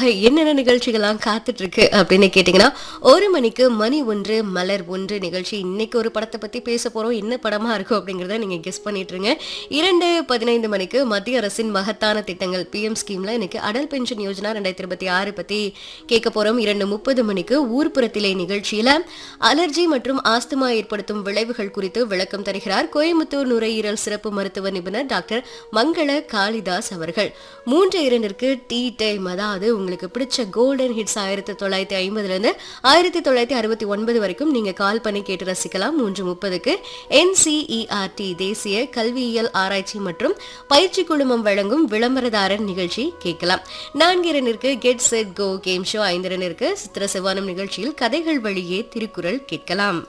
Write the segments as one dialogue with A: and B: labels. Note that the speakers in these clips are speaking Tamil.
A: உங்களுக்காக என்னென்ன நிகழ்ச்சிகள்லாம் காத்துட்டு இருக்கு அப்படின்னு கேட்டிங்கன்னா ஒரு மணிக்கு மணி ஒன்று மலர் ஒன்று நிகழ்ச்சி இன்னைக்கு ஒரு படத்தை பற்றி பேச போகிறோம் என்ன படமாக இருக்கும் அப்படிங்கிறத நீங்கள் கெஸ் பண்ணிட்டு இருங்க இரண்டு பதினைந்து மணிக்கு மத்திய அரசின் மகத்தான திட்டங்கள் பிஎம் ஸ்கீமில் இன்னைக்கு அடல் பென்ஷன் யோஜனா ரெண்டாயிரத்தி இருபத்தி ஆறு பற்றி கேட்க போகிறோம் இரண்டு முப்பது மணிக்கு ஊர்ப்புறத்திலே நிகழ்ச்சியில் அலர்ஜி மற்றும் ஆஸ்துமா ஏற்படுத்தும் விளைவுகள் குறித்து விளக்கம் தருகிறார் கோயம்புத்தூர் நுரையீரல் சிறப்பு மருத்துவ நிபுணர் டாக்டர் மங்கள காளிதாஸ் அவர்கள் மூன்று இரண்டிற்கு டீ டைம் அதாவது உங்களுக்கு பிடிச்ச கோல்டன் ஹிட்ஸ் ஆயிரத்தி தொள்ளாயிரத்தி ஐம்பதுலேருந்து ஆயிரத்தி தொள்ளாயிரத்தி அறுபத்தி ஒன்பது வரைக்கும் நீங்கள் கால் பண்ணி கேட்டு ரசிக்கலாம் மூன்று முப்பதுக்கு என்சிஇஆர்டி தேசிய கல்வியியல் ஆராய்ச்சி மற்றும் பயிற்சி குழுமம் வழங்கும் விளம்பரதாரர் நிகழ்ச்சி கேட்கலாம் நான்கு இரண்டிற்கு get set go game show ஐந்து இரண்டிற்கு சித்திர செவ்வானம் நிகழ்ச்சியில் கதைகள் வழியே திருக்குறள் கேட்கலாம்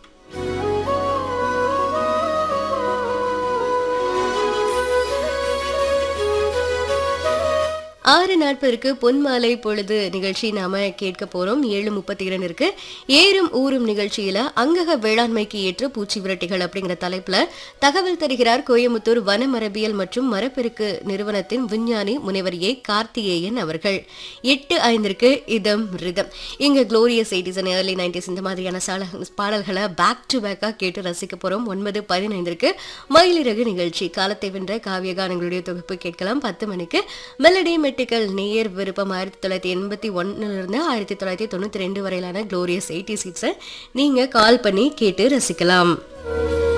A: ஆறு நாட்பருக்கு பொன்மாலை பொழுது நிகழ்ச்சி நாம கேட்க போறோம் ஏழு முப்பத்தி இரண்டிற்கு ஏறும் ஊரும் நிகழ்ச்சியில அங்கக வேளாண்மைக்கு ஏற்ற பூச்சி விரட்டிகள் அப்படிங்கிற தலைப்புல தகவல் தருகிறார் கோயமுத்தூர் வன மரபியல் மற்றும் மரப்பெருக்கு நிறுவனத்தின் விஞ்ஞானி முனைவர் ஏ கார்த்திகேயன் அவர்கள் எட்டு ஐந்திற்கு இதம் ரிதம் இங்க glorious eighties and early nineties இந்த மாதிரியான சால பாடல்களை பேக் டு பேக்கா கேட்டு ரசிக்க போறோம் ஒன்பது பதினைந்திற்கு மயிலிறகு நிகழ்ச்சி காலத்தை வென்ற காவிய கானங்களுடைய தொகுப்பு கேட்கலாம் பத்து மணிக்கு மெலடி மெட்டிக்கல் நேயர் விருப்பம் ஆயிரத்தி தொள்ளாயிரத்தி எண்பத்தி ஒன்னுல இருந்து ஆயிரத்தி தொள்ளாயிரத்தி தொண்ணூத்தி ரெண்டு வரையிலான குளோரியஸ் எயிட்டி சிக்ஸை நீங்க கால் பண்ணி கேட்டு ரசிக்கலாம்